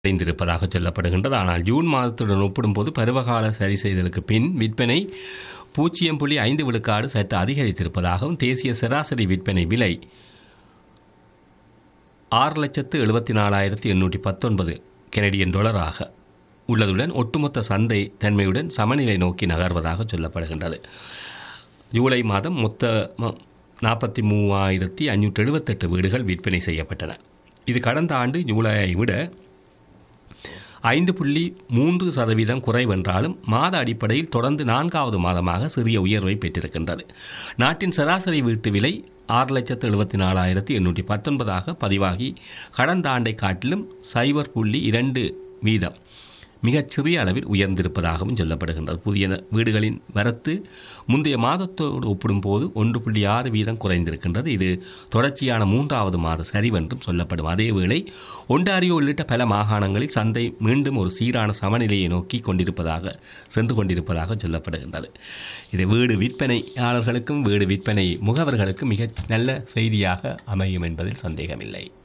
குறைந்திருப்பதாக சொல்லப்படுகின்றது ஆனால் ஜூன் மாதத்துடன் ஒப்பிடும்போது பருவகால சரி செய்தலுக்கு பின் விற்பனை பூஜ்ஜியம் புள்ளி ஐந்து விழுக்காடு சற்று அதிகரித்திருப்பதாகவும் தேசிய சராசரி விற்பனை விலை ஆறு லட்சத்து எழுபத்தி நாலாயிரத்தி எண்ணூற்றி பத்தொன்பது கெனடியன் டாலராக உள்ளதுடன் ஒட்டுமொத்த சந்தை தன்மையுடன் சமநிலை நோக்கி நகர்வதாக சொல்லப்படுகின்றது ஜூலை மாதம் மொத்த நாற்பத்தி மூவாயிரத்தி ஐநூற்றி எழுபத்தெட்டு வீடுகள் விற்பனை செய்யப்பட்டன இது கடந்த ஆண்டு ஜூலையை விட ஐந்து புள்ளி மூன்று சதவீதம் குறைவென்றாலும் மாத அடிப்படையில் தொடர்ந்து நான்காவது மாதமாக சிறிய உயர்வை பெற்றிருக்கின்றது நாட்டின் சராசரி வீட்டு விலை ஆறு லட்சத்து எழுபத்தி நாலாயிரத்தி எண்ணூற்றி பத்தொன்பதாக பதிவாகி கடந்த ஆண்டை காட்டிலும் சைபர் புள்ளி இரண்டு வீதம் மிகச் சிறிய அளவில் உயர்ந்திருப்பதாகவும் சொல்லப்படுகின்றது புதிய வீடுகளின் வரத்து முந்தைய மாதத்தோடு ஒப்பிடும்போது ஒன்று புள்ளி ஆறு வீதம் குறைந்திருக்கின்றது இது தொடர்ச்சியான மூன்றாவது மாத சரிவென்றும் சொல்லப்படும் அதேவேளை ஒன்டாரியோ உள்ளிட்ட பல மாகாணங்களில் சந்தை மீண்டும் ஒரு சீரான சமநிலையை நோக்கி கொண்டிருப்பதாக சென்று கொண்டிருப்பதாக சொல்லப்படுகின்றது இது வீடு விற்பனையாளர்களுக்கும் வீடு விற்பனை முகவர்களுக்கும் மிக நல்ல செய்தியாக அமையும் என்பதில் சந்தேகமில்லை